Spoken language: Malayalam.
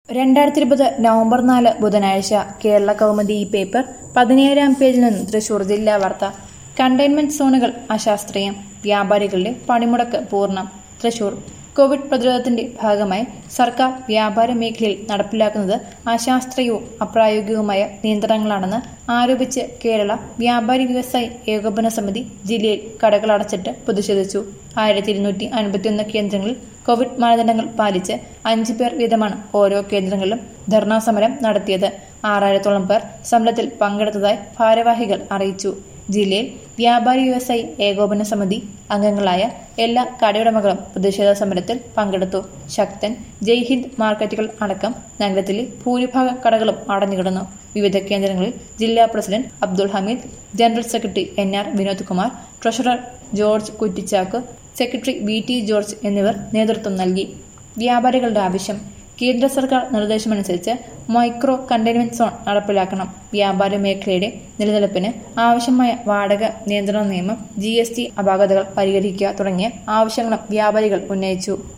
രണ്ടായിരത്തി ഇരുപത് നവംബർ നാല് ബുധനാഴ്ച കേരള കൗമുദി ഈ പേപ്പർ പതിനേഴാം പേജിൽ നിന്ന് തൃശൂർ ജില്ലാ വാർത്ത കണ്ടെയ്ൻമെന്റ് സോണുകൾ അശാസ്ത്രീയം വ്യാപാരികളുടെ പണിമുടക്ക് പൂർണ്ണം തൃശൂർ കോവിഡ് പ്രതിരോധത്തിന്റെ ഭാഗമായി സർക്കാർ വ്യാപാര മേഖലയിൽ നടപ്പിലാക്കുന്നത് അശാസ്ത്രീയവും അപ്രായോഗികവുമായ നിയന്ത്രണങ്ങളാണെന്ന് ആരോപിച്ച് കേരള വ്യാപാരി വ്യവസായി ഏകോപന സമിതി ജില്ലയിൽ കടകൾ അടച്ചിട്ട് പ്രതിഷേധിച്ചു ആയിരത്തി ഇരുന്നൂറ്റി അൻപത്തിയൊന്ന് കേന്ദ്രങ്ങളിൽ കോവിഡ് മാനദണ്ഡങ്ങൾ പാലിച്ച് അഞ്ചു പേർ വീതമാണ് ഓരോ കേന്ദ്രങ്ങളിലും ധർണാ സമരം നടത്തിയത് ആറായിരത്തോളം പേർ സമരത്തിൽ പങ്കെടുത്തതായി ഭാരവാഹികൾ അറിയിച്ചു ജില്ലയിൽ വ്യാപാരി വ്യവസായി ഏകോപന സമിതി അംഗങ്ങളായ എല്ലാ കടയുടമകളും പ്രതിഷേധ സമരത്തിൽ പങ്കെടുത്തു ശക്തൻ ജയ്ഹിന്ദ് മാർക്കറ്റുകൾ അടക്കം നഗരത്തിലെ ഭൂരിഭാഗം കടകളും അടഞ്ഞുകിടന്നു വിവിധ കേന്ദ്രങ്ങളിൽ ജില്ലാ president Abdul Hameed general secretary N R Vinod Kumar treasurer George Kuttichakku secretary V T George എന്നിവർ നേതൃത്വം നൽകി വ്യാപാരികളുടെ ആവശ്യം കേന്ദ്ര സർക്കാർ നിർദ്ദേശമനുസരിച്ച് മൈക്രോ കണ്ടെയ്ൻമെന്റ് സോൺ നടപ്പിലാക്കണം വ്യാപാര മേഖലയുടെ നിലനിൽപ്പിന് ആവശ്യമായ വാടക നിയന്ത്രണ നിയമം ജി എസ് ടി അപാകതകൾ പരിഹരിക്കുക തുടങ്ങിയ ആവശ്യങ്ങളും വ്യാപാരികൾ ഉന്നയിച്ചു